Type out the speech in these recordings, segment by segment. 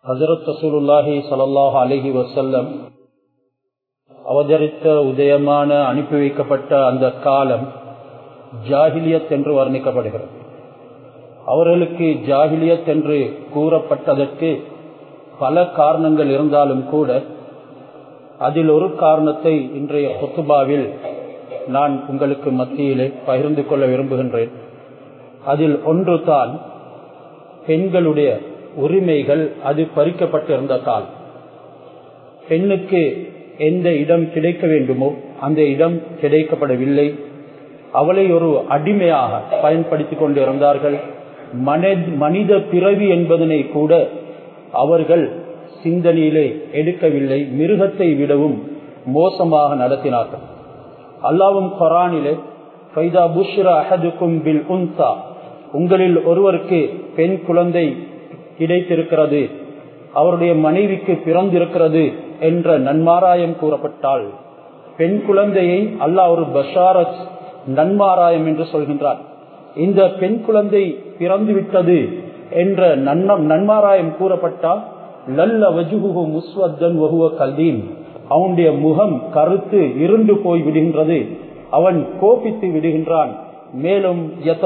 ஹசரத் ரசூலுல்லாஹி சல்லாஹ் அலஹி வசல்லம் அவதரித்த உதயமான அனுப்பி வைக்கப்பட்ட அந்த காலம் ஜாகிலியத் என்று வர்ணிக்கப்படுகிறது அவர்களுக்கு ஜாகிலியத் என்று கூறப்பட்டதற்கு பல காரணங்கள் இருந்தாலும் கூட அதில் ஒரு காரணத்தை இன்றைய கொத்துபாவில் நான் உங்களுக்கு மத்தியிலே பகிர்ந்து கொள்ள விரும்புகின்றேன் அதில் ஒன்று தான் பெண்களுடைய உரிமைகள் அது பறிக்கப்பட்டிருந்த கால் பெண்ணுக்கு எந்த இடம் கிடைக்க வேண்டுமோ அந்த இடம் கிடைக்கப்படவில்லை அவளை ஒரு அடிமையாக பயன்படுத்திக் கொண்டிருந்தார்கள் மனித பிறவி என்பதனை கூட அவர்கள் சிந்தனையிலே எடுக்கவில்லை மிருகத்தை விடவும் மோசமாக நடத்தினார்கள் அல்லாவும் கொரானிலே ஃபைதா புஷ்ரா அஹதுக்கும் பில் உன்சா உங்களில் ஒருவருக்கு பெண் குழந்தை கிடைத்திருக்கிறது அவருடைய மனைவிக்கு பிறந்திருக்கிறது என்ற நன்மாராயம் கூறப்பட்டால் பெண் குழந்தையை அல்லாஹ் ஒரு பஷாரத் நன்மாராயம் என்று சொல்கின்றார் இந்த பெண் குழந்தை பிறந்துவிட்டது என்ற நன்மாராயம் கூறப்பட்டால் லல்ல வஜுகு முஸ்வத்தன் வகுவ கல்தீன் அவனுடைய முகம் கருத்து இருண்டு போய் விடுகின்றது அவன் கோபித்து விடுகின்றான் மேலும்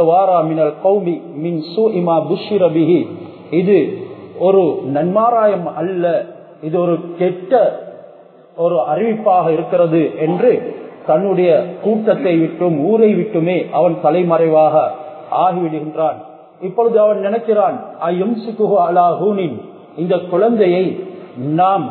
இது ஒரு நன்மாராயம் அல்ல இது ஒரு கெட்ட ஒரு அறிவிப்பாக இருக்கிறது என்று தன்னுடைய கூட்டத்தை விட்டும் ஊரை விட்டுமே அவன் தலைமறைவாக ஆகிவிடுகின்றான் இப்பொழுது அவன் நினைக்கிறான் இந்த குழந்தையை நாம்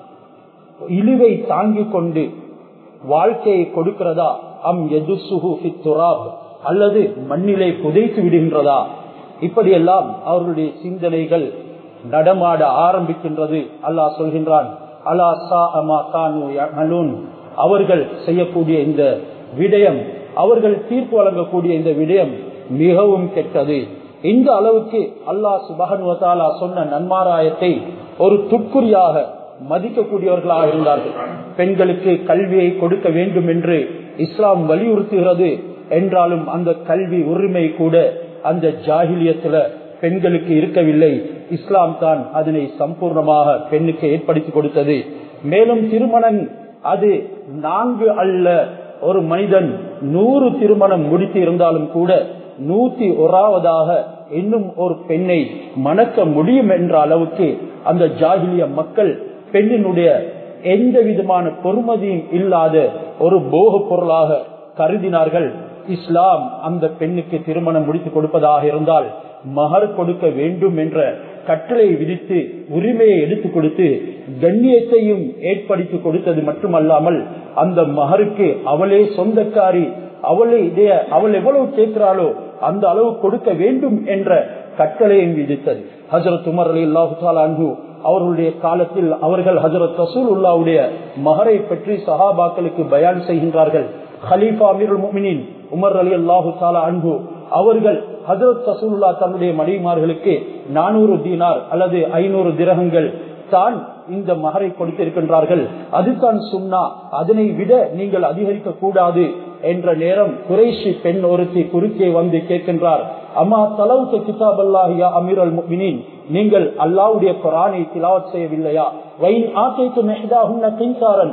இழிவை தாங்கிக் கொண்டு வாழ்க்கையை கொடுக்கிறதா அம் எது துராப் அல்லது மண்ணிலே புதைத்து விடுகின்றதா இப்படியெல்லாம் அவர்களுடைய சிந்தனைகள் நடமாட ஆரம்பிக்கின்றது அல்லாஹ் சொல்கின்றான் அலா சா அமா கானு அவர்கள் செய்யக்கூடிய இந்த விடயம் அவர்கள் தீர்ப்பு வழங்கக்கூடிய இந்த விடயம் மிகவும் கெட்டது இந்த அளவுக்கு அல்லாஹ் சுபகன்வத்தாலா சொன்ன நன்மாராயத்தை ஒரு துட்குறியாக மதிக்கக்கூடியவர்களாக இருந்தார்கள் பெண்களுக்கு கல்வியை கொடுக்க வேண்டும் என்று இஸ்லாம் வலியுறுத்துகிறது என்றாலும் அந்த கல்வி உரிமை கூட அந்த ஜாகிலியத்துல பெண்களுக்கு இருக்கவில்லை இஸ்லாம் தான் அதனை சம்பூர்ணமாக பெண்ணுக்கு ஏற்படுத்தி கொடுத்தது மேலும் திருமணம் அது நான்கு அல்ல ஒரு மனிதன் நூறு திருமணம் முடித்து இருந்தாலும் கூட நூத்தி ஒராவதாக இன்னும் ஒரு பெண்ணை மணக்க முடியும் என்ற அளவுக்கு அந்த ஜாகிலிய மக்கள் பெண்ணினுடைய எந்த விதமான பொறுமதியும் இல்லாத ஒரு போக பொருளாக கருதினார்கள் இஸ்லாம் அந்த பெண்ணுக்கு திருமணம் முடித்து கொடுப்பதாக இருந்தால் மகர் கொடுக்க வேண்டும் என்ற கட்டளை விதித்து உரிமையை எடுத்துக் கொடுத்து கண்ணியத்தையும் ஏற்படுத்தி கொடுத்தது மட்டுமல்லாமல் அந்த மகருக்கு அவளே சொந்தக்காரி அவளே இதைய அவள் எவ்வளவு கேட்கிறாளோ அந்த அளவு கொடுக்க வேண்டும் என்ற கட்டளையும் விதித்தது ஹசரத் உமர் அலி அல்லாஹு அன்பு அவர்களுடைய காலத்தில் அவர்கள் ஹசரத் ரசூல் உல்லாவுடைய மகரை பற்றி சஹாபாக்களுக்கு பயான் செய்கின்றார்கள் ஹலீஃபா அமீருல் முமினின் உமர் அலி அல்லாஹு தாலா அன்பு அவர்கள் ஹசரத் ரசூல்லா தன்னுடைய மனைவிமார்களுக்கு நானூறு தீனார் அல்லது ஐநூறு திரகங்கள் தான் இந்த மகரை கொடுத்திருக்கின்றார்கள் அதுதான் சுண்ணா அதனை விட நீங்கள் அதிகரிக்க கூடாது என்ற நேரம் குறைஷி பெண் ஒருத்தி குறுக்கே வந்து கேட்கின்றார் அம்மா தலவுக்கு கிதாப் அல்லாஹியா அமீர் அல் முக்மினின் நீங்கள் அல்லாவுடைய குரானை திலாவத் செய்யவில்லையா வைன் ஆக்கைத்து மெஹதாகுன்ன கிங்காரன்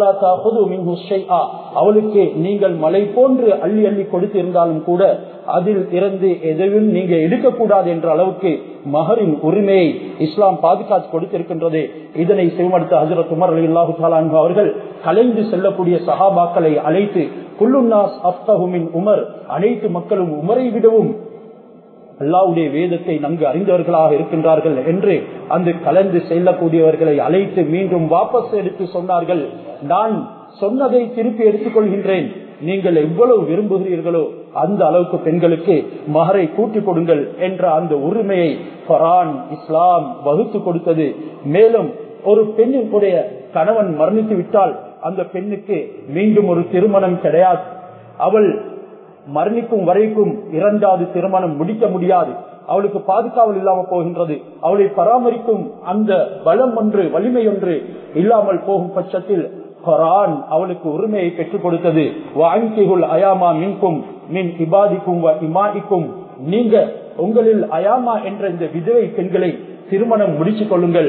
அவளுக்கு நீங்கள் மலை போன்று அள்ளி அள்ளி கொடுத்திருந்தாலும் கூட அதில் இருந்து எதையும் நீங்க எடுக்கக்கூடாது என்ற அளவுக்கு மகரின் உரிமையை இஸ்லாம் பாதுகாத்து கொடுத்திருக்கின்றது இதனை செவமடுத்த ஹசரத் உமர் அலி அல்லாஹு அவர்கள் கலைந்து செல்லக்கூடிய சஹாபாக்களை அழைத்து குல்லுன்னாஸ் அப்தகுமின் உமர் அனைத்து மக்களும் உமரை விடவும் அல்லாவுடைய வேதத்தை நன்கு அறிந்தவர்களாக இருக்கின்றார்கள் என்று அந்த கலந்து செல்லக்கூடியவர்களை அழைத்து மீண்டும் வாபஸ் எடுத்து சொன்னார்கள் நான் சொன்னதை திருப்பி எடுத்துக் கொள்கின்றேன் நீங்கள் எவ்வளவு விரும்புகிறீர்களோ அந்த அளவுக்கு பெண்களுக்கு மகரை கூட்டிக் கொடுங்கள் என்ற அந்த உரிமையை பரான் இஸ்லாம் வகுத்து கொடுத்தது மேலும் ஒரு பெண்ணினுடைய கணவன் மரணித்து விட்டால் அந்த பெண்ணுக்கு மீண்டும் ஒரு திருமணம் கிடையாது அவள் மரணிக்கும் வரைக்கும் இரண்டாவது திருமணம் முடிக்க முடியாது அவளுக்கு பாதுகாவல் இல்லாமல் போகின்றது அவளை பராமரிக்கும் அந்த பலம் ஒன்று வலிமை ஒன்று இல்லாமல் போகும் பட்சத்தில் குரான் அவளுக்கு உரிமையை பெற்றுக் கொடுத்தது வாங்கிகுல் அயாமா மின்கும் மின் இபாதிக்கும் இமாதிக்கும் நீங்க உங்களில் அயாமா என்ற இந்த விதவை பெண்களை திருமணம் முடிச்சு கொள்ளுங்கள்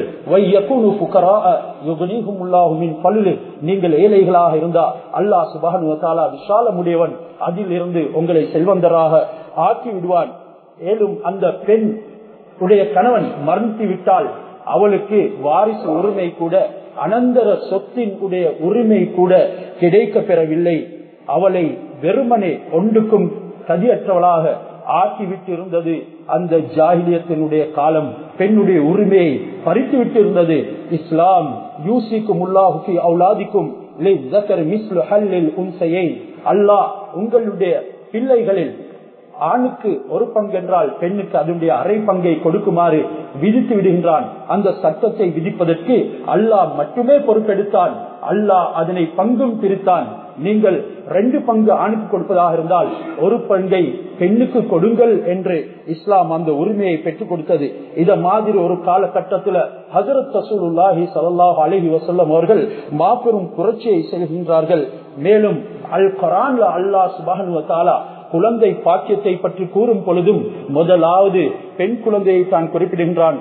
நீங்கள் ஏழைகளாக இருந்தா அல்லாஹ் சுபகனுவத்தாலா விஷால முடியவன் அதில் இருந்து உங்களை செல்வந்தராக ஆக்கி விடுவான் மேலும் அந்த பெண் உடைய கணவன் மறந்து விட்டால் அவளுக்கு வாரிசு உரிமை கூட அனந்தர சொத்தின் உடைய உரிமை கூட கிடைக்க பெறவில்லை அவளை வெறுமனே ஒன்றுக்கும் கதியற்றவளாக ஆக்கிவிட்டு இருந்தது அந்த ஜாகிலியத்தினுடைய காலம் பெண்ணுடைய உரிமையை பறித்து விட்டு இருந்தது இஸ்லாம் யூசிக்கும் உல்லாஹுக்கு அவுலாதிக்கும் அல்லாஹ் உங்களுடைய பிள்ளைகளில் ஆணுக்கு ஒரு பங்கு என்றால் பெண்ணுக்கு அதனுடைய அரை பங்கை கொடுக்குமாறு விதித்து விடுகின்றான் அந்த சட்டத்தை விதிப்பதற்கு அல்லாஹ் மட்டுமே பொறுப்பெடுத்தான் அல்லாஹ் அதனை பங்கும் பிரித்தான் நீங்கள் ரெண்டு பங்கு ஆணுக்கு கொடுப்பதாக இருந்தால் ஒரு பங்கை பெண்ணுக்கு கொடுங்கள் என்று இஸ்லாம் அந்த உரிமையை பெற்றுக் கொடுத்தது இத மாதிரி ஒரு காலகட்டத்தில் ஹசரத் தசூலுல்லாஹி சல்லாஹ் அலஹி வசல்லம் அவர்கள் மாபெரும் புரட்சியை செல்கின்றார்கள் மேலும் அல் கரான்ல அல்லாஹ் சுபானுவத்தாலா குழந்தை பாக்கியத்தை பற்றி கூறும் பொழுதும் முதலாவது பெண் குழந்தையை தான் குறிப்பிடுகின்றான்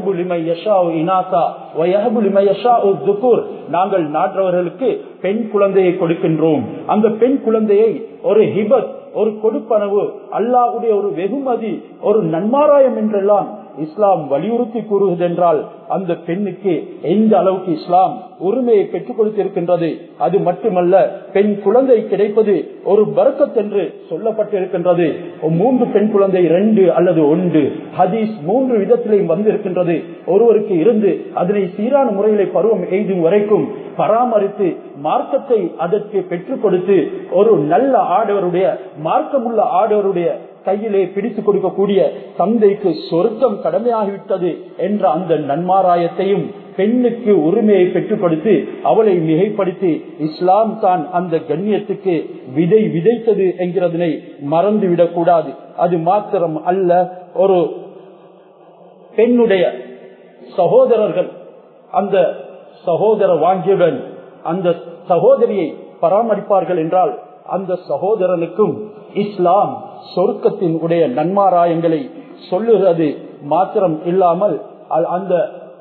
நாங்கள் நாட்டவர்களுக்கு பெண் குழந்தையை கொடுக்கின்றோம் அந்த பெண் குழந்தையை ஒரு ஹிபத் ஒரு கொடுப்பனவு அல்லாஹுடைய ஒரு வெகுமதி ஒரு நன்மாராயம் என்றெல்லாம் இஸ்லாம் வலியுறுத்தி கூறுவதென்றால் அந்த பெண்ணுக்கு எந்த அளவுக்கு இஸ்லாம் உரிமையை பெற்றுக் கொடுத்திருக்கின்றது அது மட்டுமல்ல பெண் குழந்தை கிடைப்பது ஒரு பறக்கத் என்று சொல்லப்பட்டிருக்கின்றது மூன்று பெண் குழந்தை ரெண்டு அல்லது ஒன்று ஹதீஸ் மூன்று விதத்திலையும் வந்திருக்கின்றது ஒருவருக்கு இருந்து அதனை சீரான முறையிலே பருவம் எய்தும் வரைக்கும் பராமரித்து மார்க்கத்தை அதற்கு பெற்றுக் கொடுத்து ஒரு நல்ல ஆடவருடைய மார்க்கமுள்ள ஆடவருடைய கையிலே பிடித்துக் கொடுக்கக்கூடிய தந்தைக்கு சொருக்கம் கடமையாகிவிட்டது என்ற அந்த நன்மாராயத்தையும் பெண்ணுக்கு உரிமையை பெற்றுக் கொடுத்து அவளை மிகைப்படுத்தி இஸ்லாம் தான் அந்த கண்ணியத்துக்கு விதை விதைத்தது என்கிறதனை மறந்துவிடக் கூடாது அது மாத்திரம் அல்ல ஒரு பெண்ணுடைய சகோதரர்கள் அந்த சகோதர வாங்கியுடன் அந்த சகோதரியை பராமரிப்பார்கள் என்றால் அந்த சகோதரனுக்கும் இஸ்லாம் சொர்க்கத்தின் உடைய நன்மாராயங்களை சொல்லுகிறது மாத்திரம் இல்லாமல் அந்த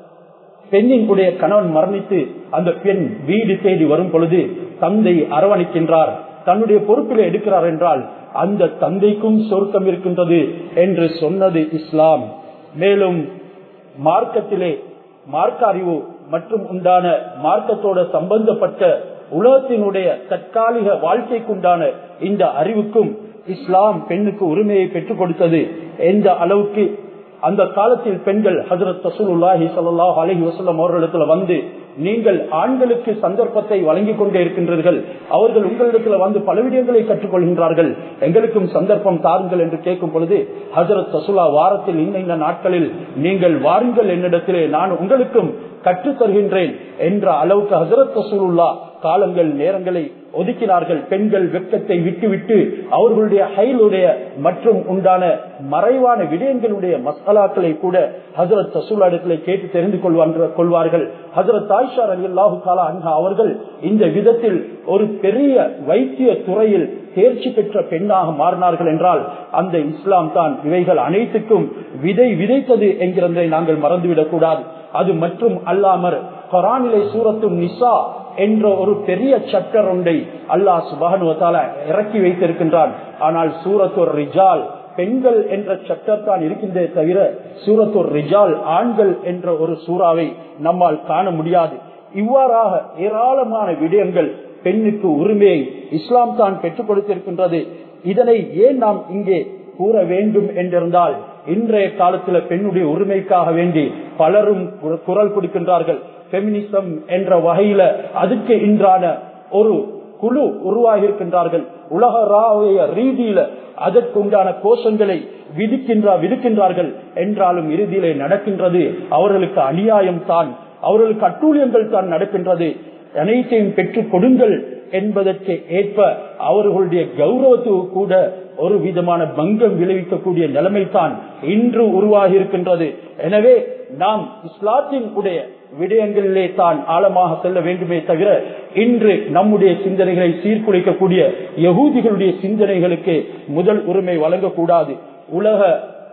பெண்ணின் உடைய கணவன் மரணித்து அந்த பெண் வீடு தேடி வரும் பொழுது தந்தை அரவணைக்கின்றார் தன்னுடைய பொறுப்பில் எடுக்கிறார் என்றால் அந்த தந்தைக்கும் சொர்க்கம் இருக்கின்றது என்று சொன்னது இஸ்லாம் மேலும் மார்க்கத்திலே மார்க்க அறிவு மற்றும் உண்டான மார்க்கத்தோட சம்பந்தப்பட்ட உலகத்தினுடைய தற்காலிக வாழ்க்கைக்குண்டான இந்த அறிவுக்கும் இஸ்லாம் பெண்ணுக்கு உரிமையை பெற்றுக் கொடுத்தது எந்த அளவுக்கு அந்த காலத்தில் பெண்கள் ஹசரத் தசூலுல்லாஹி சல்லாஹ் அலஹி வசல்லம் அவர்களிடத்துல வந்து நீங்கள் ஆண்களுக்கு சந்தர்ப்பத்தை வழங்கி கொண்டே இருக்கின்றீர்கள் அவர்கள் உங்களிடத்துல வந்து பல விடயங்களை கற்றுக்கொள்கின்றார்கள் எங்களுக்கும் சந்தர்ப்பம் தாருங்கள் என்று கேட்கும் பொழுது ஹசரத் தசுலா வாரத்தில் இன்ன இந்த நாட்களில் நீங்கள் வாருங்கள் என்னிடத்திலே நான் உங்களுக்கும் கற்றுத் தருகின்றேன் என்ற அளவுக்கு ஹசரத் தசூலுல்லா காலங்கள் நேரங்களை ஒதுக்கினார்கள் பெண்கள் வெட்கத்தை விட்டுவிட்டு அவர்களுடைய ஹைலுடைய மற்றும் உண்டான மறைவான விடயங்களுடைய மசாலாக்களை கூட ஹசரத் தசூல் இடத்துல கேட்டு தெரிந்து கொள்வார்கள் ஹசரத் தாய்ஷா அலி அல்லாஹு காலா அன்ஹா அவர்கள் இந்த விதத்தில் ஒரு பெரிய வைத்திய துறையில் தேர்ச்சி பெற்ற பெண்ணாக மாறினார்கள் என்றால் அந்த இஸ்லாம் தான் இவைகள் அனைத்துக்கும் விதை விதைத்தது என்கிறதை நாங்கள் மறந்துவிடக் கூடாது அது மற்றும் அல்லாமற் கொரானிலை சூரத்தும் நிசா என்ற ஒரு பெரிய சட்டர் ஒன்றை அல்லாஹ் சுபானுவத்தால இறக்கி வைத்திருக்கின்றான் ஆனால் சூரத்தோர் ரிஜால் பெண்கள் என்ற சட்டத்தான் இருக்கின்றே தவிர சூரத்தோர் ரிஜால் ஆண்கள் என்ற ஒரு சூறாவை நம்மால் காண முடியாது இவ்வாறாக ஏராளமான விடயங்கள் பெண்ணுக்கு உரிமையை இஸ்லாம் தான் பெற்றுக் கொடுத்திருக்கின்றது இதனை ஏன் நாம் இங்கே கூற வேண்டும் என்றிருந்தால் இன்றைய காலத்துல பெண்ணுடைய உரிமைக்காக வேண்டி பலரும் குரல் கொடுக்கின்றார்கள் பெமினிசம் என்ற வகையில அதுக்கு இன்றான ஒரு குழு உருவாகி இருக்கின்றார்கள் உலக ரீதியில அதற்குண்டான கோஷங்களை விதிக்கின்ற விதிக்கின்றார்கள் என்றாலும் இறுதியிலே நடக்கின்றது அவர்களுக்கு அநியாயம் தான் அவர்களுக்கு அட்டூழியங்கள் தான் நடக்கின்றது அனைத்தையும் பெற்றுக் கொடுங்கள் என்பதற்கு ஏற்ப அவர்களுடைய கௌரவத்துக்கு கூட ஒரு விதமான பங்கம் விளைவிக்கக்கூடிய நிலைமை தான் இன்று உருவாகி இருக்கின்றது எனவே நாம் இஸ்லாத்தின் உடைய விடயங்களிலே தான் ஆழமாக செல்ல வேண்டுமே தவிர இன்று நம்முடைய சிந்தனைகளை சீர்குலைக்கக்கூடிய யகூதிகளுடைய சிந்தனைகளுக்கு முதல் உரிமை வழங்கக்கூடாது உலக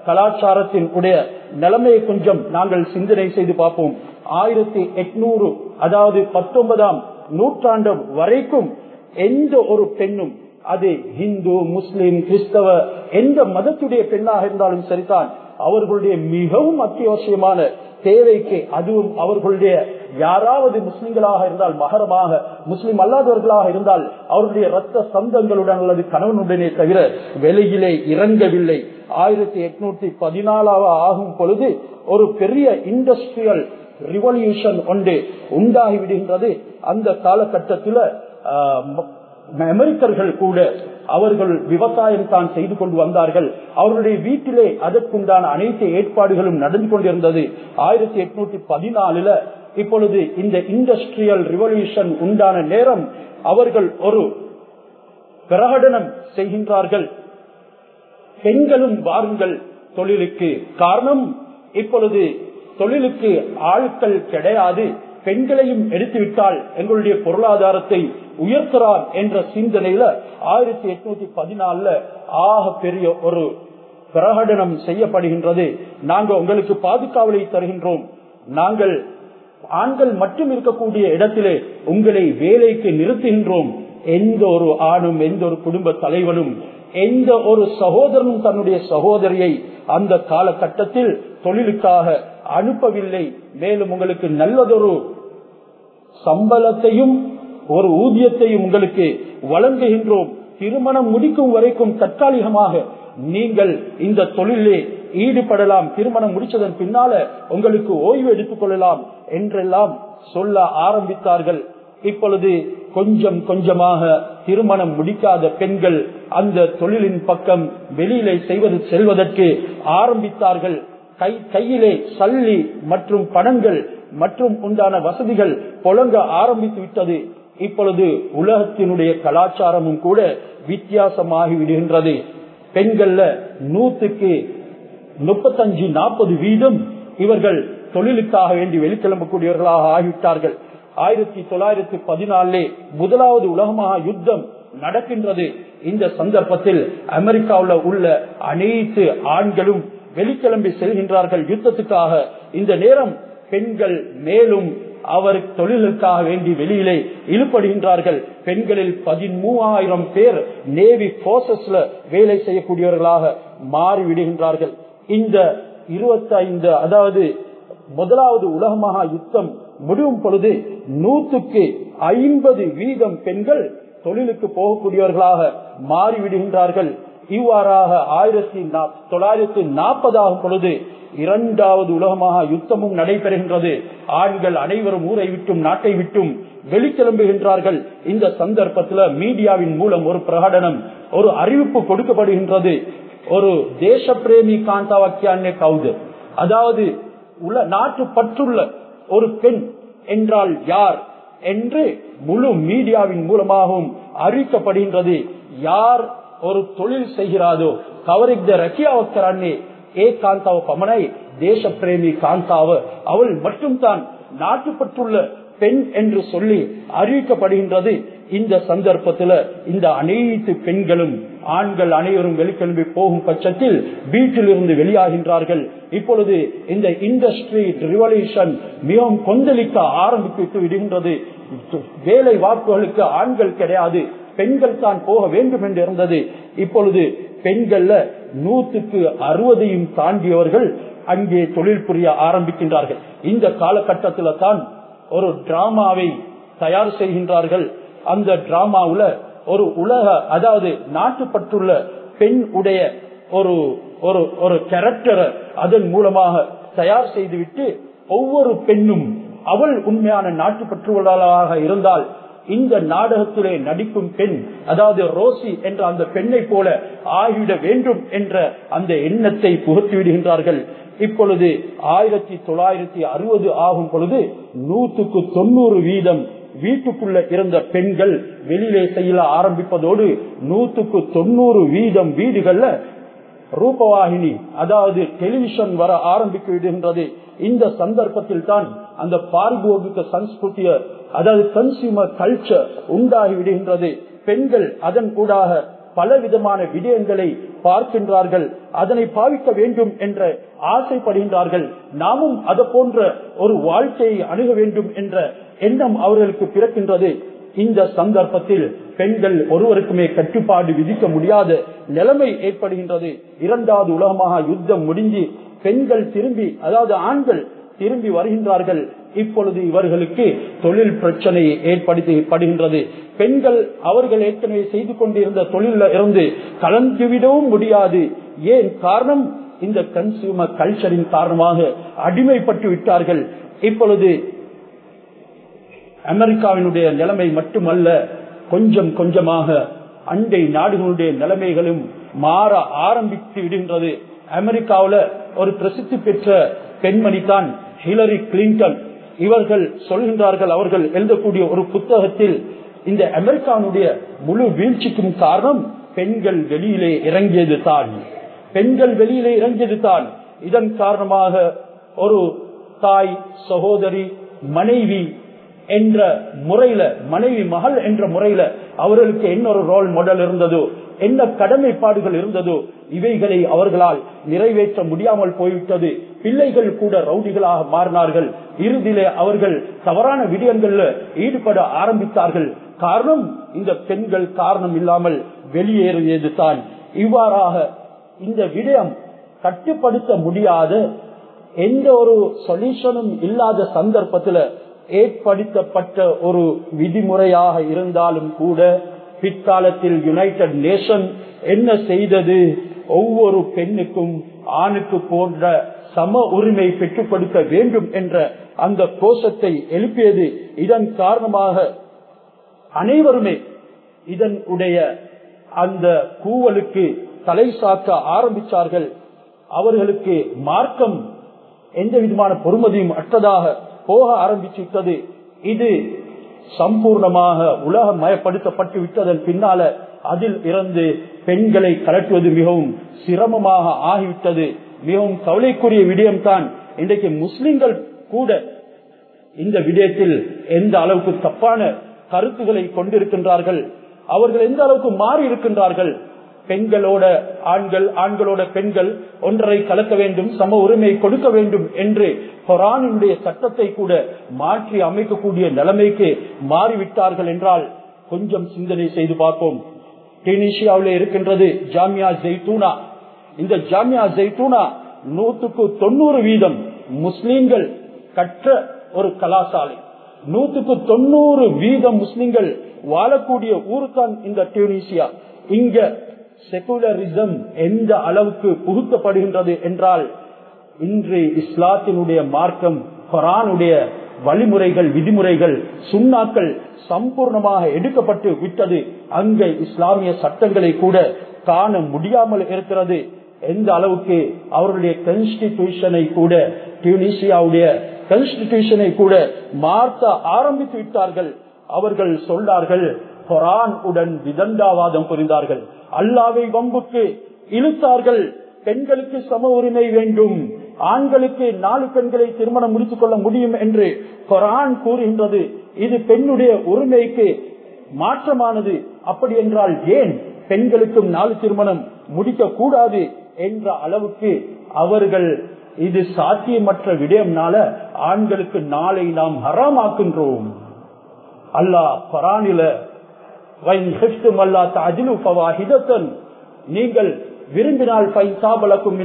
கலாச்சாரத்தின் உடைய நிலைமையை கொஞ்சம் நாங்கள் சிந்தனை செய்து பார்ப்போம் ஆயிரத்தி எட்நூறு அதாவது பத்தொன்பதாம் நூற்றாண்டு வரைக்கும் எந்த ஒரு பெண்ணும் அது இந்து முஸ்லிம் கிறிஸ்தவ எந்த மதத்துடைய பெண்ணாக இருந்தாலும் சரிதான் அவர்களுடைய மிகவும் அத்தியாவசியமான தேவைக்கு அதுவும் அவர்களுடைய யாராவது முஸ்லிம்களாக இருந்தால் மகரமாக முஸ்லிம் அல்லாதவர்களாக இருந்தால் அவருடைய ரத்த சொந்தங்களுடன் அல்லது கணவனுடனே தவிர வெளியிலே இறங்கவில்லை ஆயிரத்தி எட்நூத்தி பதினாலாவது ஆகும் பொழுது ஒரு பெரிய இண்டஸ்ட்ரியல் ரிவல்யூஷன் ஒன்று உண்டாகி விடுகின்றது அந்த காலகட்டத்தில் அமெரிக்கர்கள் கூட அவர்கள் விவசாயம் தான் செய்து கொண்டு வந்தார்கள் அவர்களுடைய வீட்டிலே அதற்குண்டான அனைத்து ஏற்பாடுகளும் நடந்து கொண்டிருந்தது ஆயிரத்தி எட்நூத்தி பதினாலுல இப்பொழுது இந்த இண்டஸ்ட்ரியல் ரிவல்யூஷன் உண்டான நேரம் அவர்கள் ஒரு பிரகடனம் செய்கின்றார்கள் பெண்களும் வாருங்கள் தொழிலுக்கு காரணம் இப்பொழுது தொழிலுக்கு ஆட்கள் கிடையாது பெண்களையும் எடுத்துவிட்டால் எங்களுடைய பொருளாதாரத்தை உயர்த்தலாம் என்ற சிந்தனையில ஆயிரத்தி எட்நூத்தி பதினாலுல ஆக பெரிய ஒரு பிரகடனம் செய்யப்படுகின்றது நாங்க உங்களுக்கு பாதுகாவலை தருகின்றோம் நாங்கள் ஆண்கள் மட்டும் இருக்கக்கூடிய இடத்திலே உங்களை வேலைக்கு நிறுத்துகின்றோம் எந்த ஒரு ஆணும் எந்த ஒரு குடும்ப தலைவனும் எந்த ஒரு சகோதரனும் தன்னுடைய சகோதரியை அந்த காலகட்டத்தில் தொழிலுக்காக அனுப்பவில்லை மேலும் உங்களுக்கு நல்லதொரு சம்பளத்தையும் ஒரு ஊதியத்தையும் உங்களுக்கு வழங்குகின்றோம் திருமணம் முடிக்கும் வரைக்கும் தற்காலிகமாக நீங்கள் இந்த தொழிலே ஈடுபடலாம் திருமணம் முடிச்சதன் பின்னால உங்களுக்கு ஓய்வு எடுத்துக் கொள்ளலாம் என்றெல்லாம் சொல்ல ஆரம்பித்தார்கள் இப்பொழுது கொஞ்சம் கொஞ்சமாக திருமணம் முடிக்காத பெண்கள் அந்த தொழிலின் பக்கம் வெளியிலே செய்வது செல்வதற்கு ஆரம்பித்தார்கள் கை கையிலே சல்லி மற்றும் பணங்கள் மற்றும் உண்டான வசதிகள் புழங்க ஆரம்பித்து விட்டது இப்பொழுது உலகத்தினுடைய கலாச்சாரமும் கூட வித்தியாசமாகி விடுகின்றது பெண்கள்ல நூத்துக்கு முப்பத்தஞ்சு நாற்பது வீதம் இவர்கள் தொழிலுக்காக வேண்டி வெளிக்கிளம்பக்கூடியவர்களாக ஆகிவிட்டார்கள் ஆயிரத்தி தொள்ளாயிரத்தி பதினாலே முதலாவது உலகமாக யுத்தம் நடக்கின்றது இந்த சந்தர்ப்பத்தில் அமெரிக்காவில் உள்ள அனைத்து ஆண்களும் வெளிக்கிளம்பி செல்கின்றார்கள் யுத்தத்துக்காக இந்த நேரம் பெண்கள் மேலும் அவர் தொழிலுக்காக வேண்டி வெளியிலே இழுப்படுகின்றார்கள் பெண்களில் பதிமூவாயிரம் பேர் நேவி போர்சஸ்ல வேலை செய்யக்கூடியவர்களாக மாறிவிடுகின்றார்கள் இந்த இருபத்தி ஐந்து அதாவது முதலாவது உலகமாக யுத்தம் முடிவும் பொழுது நூற்றுக்கு ஐம்பது வீதம் பெண்கள் தொழிலுக்கு போகக்கூடியவர்களாக மாறிவிடுகின்றார்கள் இவ்வாறாக ஆயிரத்தி தொள்ளாயிரத்தி நாற்பதாகும் பொழுது இரண்டாவது உலகமாக யுத்தமும் நடைபெறுகின்றது ஆண்கள் அனைவரும் ஊரை விட்டும் நாட்டை விட்டும் வெளிக்கிளம்புகின்றார்கள் இந்த சந்தர்ப்பத்தில் மீடியாவின் மூலம் ஒரு பிரகடனம் ஒரு அறிவிப்பு கொடுக்கப்படுகின்றது ஒரு தேச பிரேமி காந்தாவாக்கியானே கவுது அதாவது உள்ள நாட்டு பற்றுள்ள ஒரு பெண் என்றால் யார் என்று முழு மீடியாவின் மூலமாகவும் அறிவிக்கப்படுகின்றது யார் ஒரு தொழில் செய்கிறாதோ கவரிக் த ரக்கியாவக்கரானே ஏ காந்தாவ பமனை தேச பிரேமி காந்தாவ அவள் மட்டும்தான் நாட்டுப்பட்டுள்ள பெண் என்று சொல்லி அறிவிக்கப்படுகின்றது இந்த சந்தர்ப்பத்தில் இந்த அனைத்து பெண்களும் ஆண்கள் அனைவரும் வெளிக்கிளம்பி போகும் பட்சத்தில் வீட்டிலிருந்து வெளியாகின்றார்கள் இப்பொழுது இந்த இண்டஸ்ட்ரி ரிவல்யூஷன் மிகவும் கொந்தளிக்க ஆரம்பித்து விடுகின்றது வேலை வாக்குகளுக்கு ஆண்கள் கிடையாது பெண்கள் தான் போக வேண்டும் என்று இருந்தது இப்பொழுது பெண்கள்ல நூத்துக்கு அறுபதையும் தாண்டியவர்கள் அங்கே தொழில் புரிய ஆரம்பிக்கின்றார்கள் இந்த காலகட்டத்தில் தான் ஒரு டிராமாவை தயார் செய்கின்றார்கள் அந்த டிராமாவுல ஒரு உலக அதாவது நாட்டுப்பட்டுள்ள பெண் உடைய ஒரு ஒரு ஒரு கேரக்டரை அதன் மூலமாக தயார் செய்துவிட்டு ஒவ்வொரு பெண்ணும் அவள் உண்மையான நாட்டுப்பற்றுவளாக இருந்தால் இந்த நாடகத்திலே நடிக்கும் பெண் அதாவது ரோசி என்ற அந்த பெண்ணை போல ஆகிவிட வேண்டும் என்ற அந்த எண்ணத்தை புகுத்தி விடுகின்றார்கள் இப்பொழுது ஆயிரத்தி தொள்ளாயிரத்தி அறுபது ஆகும் பொழுது நூற்றுக்கு தொண்ணூறு வீதம் வீட்டுக்குள்ள இருந்த பெண்கள் வெளியிலே செய்ய ஆரம்பிப்பதோடு நூற்றுக்கு தொண்ணூறு வீதம் வீடுகள்ல ரூபவாகினி அதாவது டெலிவிஷன் வர ஆரம்பிக்க விடுகின்றது இந்த சந்தர்ப்பத்தில் தான் அந்த பார்போகிக்க சன்ஸ்கிருத்திய அதாவது கன்சியூமர் கல்ச்சர் உண்டாகி விடுகின்றது பெண்கள் அதன் கூடாக பல விதமான விடயங்களை பார்க்கின்றார்கள் அதனை பாவிக்க வேண்டும் என்ற ஆசைப்படுகின்றார்கள் நாமும் அது போன்ற ஒரு வாழ்க்கையை அணுக வேண்டும் என்ற எண்ணம் அவர்களுக்கு பிறக்கின்றது இந்த சந்தர்ப்பத்தில் பெண்கள் ஒருவருக்குமே கட்டுப்பாடு விதிக்க முடியாத நிலைமை ஏற்படுகின்றது இரண்டாவது உலகமாக யுத்தம் முடிஞ்சு பெண்கள் திரும்பி அதாவது ஆண்கள் திரும்பி வருகின்றார்கள் இப்பொழுது இவர்களுக்கு தொழில் பிரச்சனை ஏற்படுத்தப்படுகின்றது பெண்கள் அவர்கள் ஏற்கனவே செய்து கொண்டிருந்த தொழில இருந்து கலந்துவிடவும் முடியாது ஏன் காரணம் இந்த கன்சியூமர் கல்ச்சரின் காரணமாக அடிமைப்பட்டு விட்டார்கள் இப்பொழுது அமெரிக்காவினுடைய நிலைமை மட்டுமல்ல கொஞ்சம் கொஞ்சமாக அண்டை நாடுகளுடைய நிலைமைகளும் மாற ஆரம்பித்து விடுகின்றது அமெரிக்காவில் ஒரு பிரசித்தி பெற்ற பெண்மணி தான் ஹிலரி கிளின்டன் இவர்கள் சொல்கின்றார்கள் அவர்கள் எழுதக்கூடிய ஒரு புத்தகத்தில் இந்த அமெரிக்காவுடைய முழு வீழ்ச்சிக்கும் காரணம் பெண்கள் வெளியிலே இறங்கியது தான் பெண்கள் வெளியிலே இறங்கியது தான் இதன் காரணமாக ஒரு தாய் சகோதரி மனைவி என்ற முறையில மனைவி மகள் என்ற முறையில அவர்களுக்கு என்ன ஒரு ரோல் மாடல் இருந்ததோ என்ன கடமைப்பாடுகள் இருந்ததோ இவைகளை அவர்களால் நிறைவேற்ற முடியாமல் போய்விட்டது பிள்ளைகள் கூட ரவுடிகளாக மாறினார்கள் இறுதியிலே அவர்கள் தவறான விடயங்கள்ல ஈடுபட ஆரம்பித்தார்கள் காரணம் இந்த பெண்கள் காரணம் இல்லாமல் வெளியேறியது தான் இவ்வாறாக இந்த விடயம் கட்டுப்படுத்த முடியாத எந்த ஒரு சொல்யூஷனும் இல்லாத சந்தர்ப்பத்தில் ஏற்படுத்தப்பட்ட ஒரு விதிமுறையாக இருந்தாலும் கூட பிற்காலத்தில் யுனைடெட் நேஷன் என்ன செய்தது ஒவ்வொரு பெண்ணுக்கும் ஆணுக்கு போன்ற சம உரிமை பெற்றுக் கொடுக்க வேண்டும் என்ற அந்த கோஷத்தை எழுப்பியது இதன் காரணமாக அனைவருமே இதன் உடைய அந்த கூவலுக்கு தலை சாக்க ஆரம்பித்தார்கள் அவர்களுக்கு மார்க்கம் எந்த விதமான பொறுமதியும் அற்றதாக போக ஆரம்பிச்சுவிட்டது இது சம்பூர்ணமாக உலகம் மயப்படுத்தப்பட்டு விட்டதன் பின்னால அதில் இருந்து பெண்களை கலட்டுவது மிகவும் சிரமமாக ஆகிவிட்டது மிகவும் கவலைக்குரிய விடயம்தான் இன்றைக்கு முஸ்லிம்கள் கூட இந்த விடயத்தில் எந்த அளவுக்கு தப்பான கருத்துக்களை கொண்டிருக்கின்றார்கள் அவர்கள் எந்த அளவுக்கு மாறி இருக்கின்றார்கள் பெண்களோட ஆண்கள் ஆண்களோட பெண்கள் ஒன்றரை கலக்க வேண்டும் சம உரிமை கொடுக்க வேண்டும் என்று கொரானுடைய சட்டத்தை கூட மாற்றி அமைக்கக்கூடிய நிலைமைக்கு மாறிவிட்டார்கள் என்றால் கொஞ்சம் சிந்தனை செய்து பார்ப்போம் டெனிஷியாவில் இருக்கின்றது ஜாமியா ஜெய்தூனா இந்த ஜாமியா ஜெய்தூனா நூத்துக்கு தொண்ணூறு வீதம் முஸ்லீம்கள் கற்ற ஒரு கலாசாலை நூத்துக்கு தொண்ணூறு வீதம் முஸ்லிம்கள் வாழக்கூடிய ஊர் தான் இந்த டியூனிசியா இங்க செகுலரிசம் எந்த அளவுக்கு புகுத்தப்படுகின்றது என்றால் இன்று இஸ்லாத்தினுடைய மார்க்கம் கொரானுடைய வழிமுறைகள் விதிமுறைகள் சுண்ணாக்கள் சம்பூர்ணமாக எடுக்கப்பட்டு விட்டது அங்கே இஸ்லாமிய சட்டங்களை கூட காண முடியாமல் இருக்கிறது எந்த அளவுக்கு அவருடைய கான்ஸ்டிடியூஷனை கூட டியூனிசியாவுடைய கான்ஸ்டிடியூஷனை கூட மாற்ற ஆரம்பித்து விட்டார்கள் அவர்கள் சொன்னார்கள் கொரான் உடன் விதண்டாவாதம் புரிந்தார்கள் அல்லாவை வம்புக்கு இழுத்தார்கள் பெண்களுக்கு சம உரிமை வேண்டும் ஆண்களுக்கு நாலு பெண்களை திருமணம் முடித்துக் கொள்ள முடியும் என்று கொரான் கூறுகின்றது இது பெண்ணுடைய உரிமைக்கு மாற்றமானது அப்படி என்றால் ஏன் பெண்களுக்கும் நாலு திருமணம் முடிக்க கூடாது என்ற அளவுக்கு அவர்கள் இது சாத்தியமற்ற விடயம்னால ஆண்களுக்கு நாளை நாம் ஹராமாக்கின்றோம் அல்லாஹ் பரானில நீங்கள் விரும்பினால் சாபலக்கும்